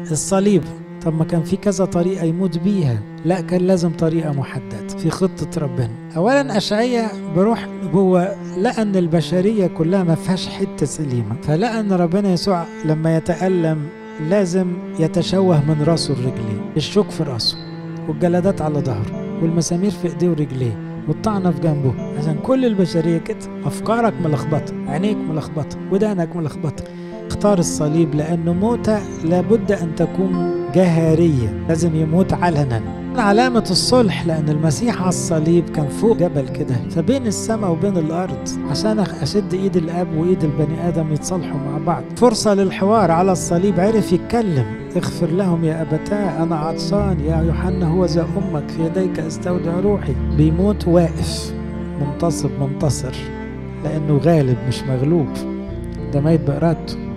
الصليب طب ما كان في كذا طريقة يموت بيها لا كان لازم طريقة محددة في خطة ربنا أولا أشعية بروح هو لقى أن البشرية كلها ما فيهاش حتة سليمة فلقى أن ربنا يسوع لما يتألم لازم يتشوه من راسه لرجليه الشوك في راسه والجلدات على ظهره والمسامير في ايديه ورجليه والطعنة في جنبه عشان كل البشرية كده أفكارك ملخبطة عينيك ملخبطة ودانك ملخبطة اختار الصليب لأنه موتة لابد أن تكون جهارية لازم يموت علنا علامة الصلح لأن المسيح على الصليب كان فوق جبل كده فبين السماء وبين الأرض عشان أشد إيد الأب وإيد البني آدم يتصالحوا مع بعض فرصة للحوار على الصليب عرف يتكلم اغفر لهم يا أبتاه أنا عطشان يا يوحنا هو ذا أمك في يديك أستودع روحي بيموت واقف منتصب منتصر لأنه غالب مش مغلوب ده ميت بإرادته